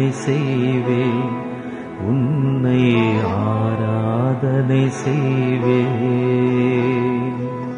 ஆராதனை செய்வேன் உன்னை ஆராதனை செய்வேன்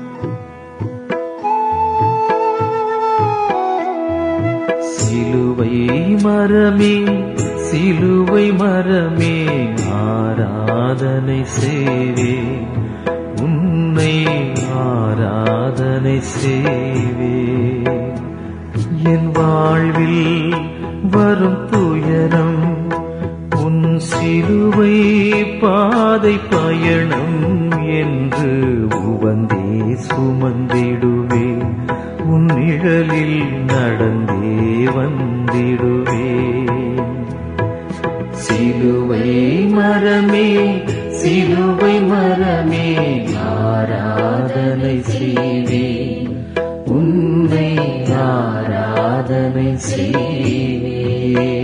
சிலுவை மரமே சிலுவை மரமே ஆராதனை செய்வேன் உன்னை ஆராதனை செய்வேன் என் வாழ்வில் வரும் துயரம் உன் சிலுவை பாதை பயணம் என்று உவந்தே சுமந்திடுவேன் உன் நிழலில் நடந்தே வந்திடுவேன் சிலுவை மரமே சிலுவை மரமே ஆராதனை செய்வேன் உன்னை ஆராதனை செய்வேன்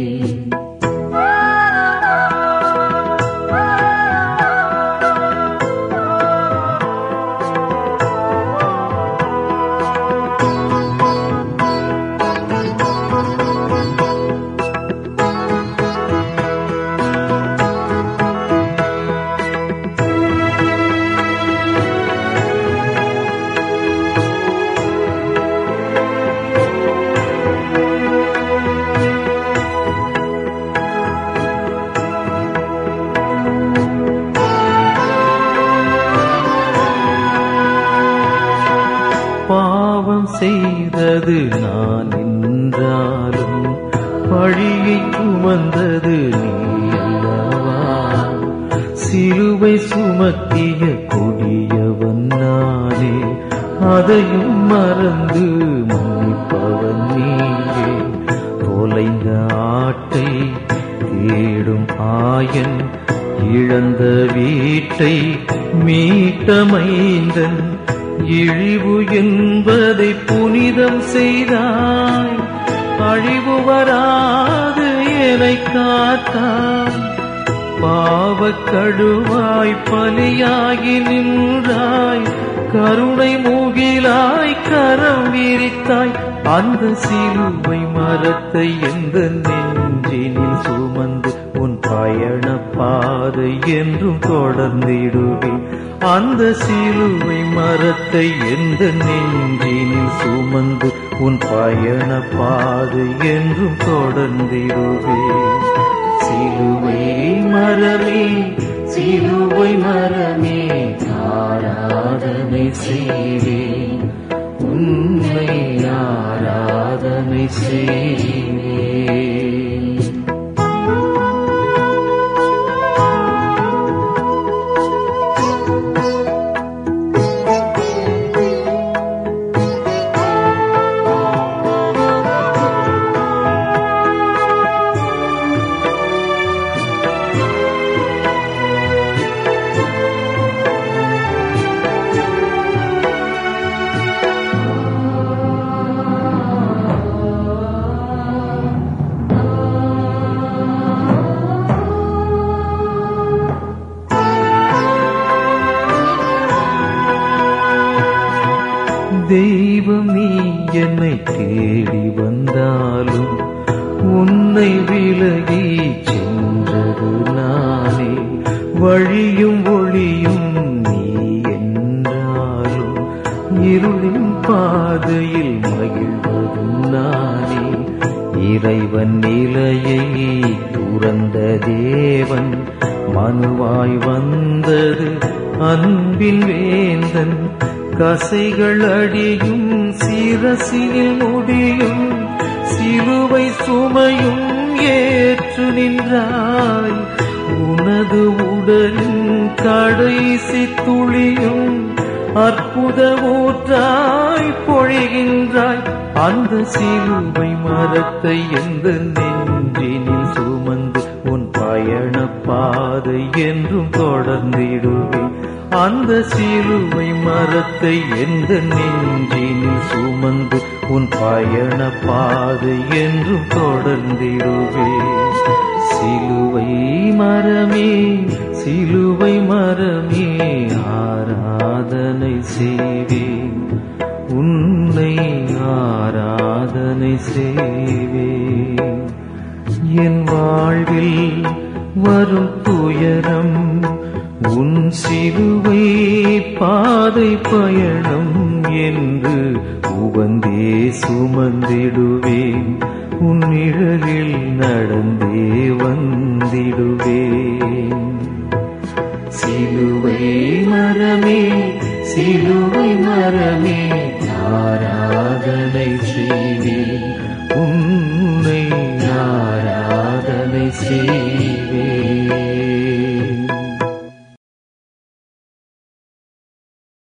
பாவம் செய்தது நான் என்றாலும் பழியை சுமந்தது நீ அல்லவா சிலுவை சுமத்திய கொடியவன் நானே அதையும் மறந்து மன்னிப்பவன் நீயே தொலைந்த ஆட்டை தேடும் ஆயன் இழந்த வீட்டை மீட்டமைந்தன் இழிவு என்பதை புனிதம் செய்தாய் அழிவு வராது எனை காத்தாய் பாவக் கழுவாய் பலியாகி நின்றாய் கருணை மூகிலாய் கரம் விரித்தாய் அந்த சிலுவை மரத்தை எந்த நெஞ்சினில் சுமந்து உன் பயண பாதை என்றும் தொடர்ந்திடுவேன் அந்த சிலுவை மரத்தை எந்த நெஞ்சினில் சுமந்து உன் பயண பாதை என்றும் தொடர்ந்திடுவேன் சிலுவை மரமே சிலுவை மரமே ஆராதனை செய்வேன் உன்னை ஆராதனை செய்வேன் தெய்வம் நீ என்னை தேடி வந்தாலும் உன்னை விலகி சென்றது நானே வழியும் ஒளியும் நீ என்றாலும் இருளின் பாதையில் மகிழ்வதும் நானே இறைவன் நிலையை துறந்த தேவன் மனுவாய் வந்தது அன்பின் வேந்தன் கசைகள் அடியும் சிரசினில் முடியும் சிலுவை சுமையும் ஏற்று நின்றாய் உனது உடலின் கடைசி துளியும் அற்புத ஊற்றாய் பொழிகின்றாய் அந்த சிலுவை மரத்தை எந்த நெஞ்சினில் சுமந்து உன் பயண பாதை என்றும் தொடர்ந்திடுவேன் அந்த சிலுவை மரத்தை எந்த நெஞ்சினில் சுமந்து உன் பயண பாதை என்றும் தொடர்ந்திடுவேன் சிலுவை மரமே சிலுவை மரமே ஆராதனை செய்வேன் உன்னை ஆராதனை செய்வேன் என் வாழ்வில் வரும் துயரம் உன் சிலுவை பாதை பயணம் என்று உவந்தே சுமந்திடுவேன் உன் நிழலில் நடந்தே வந்திடுவேன் சிலுவை மரமே சிலுவை மரமே ஆராதனை செய்வேன் உன்னை ஆராதனை செய்வேன்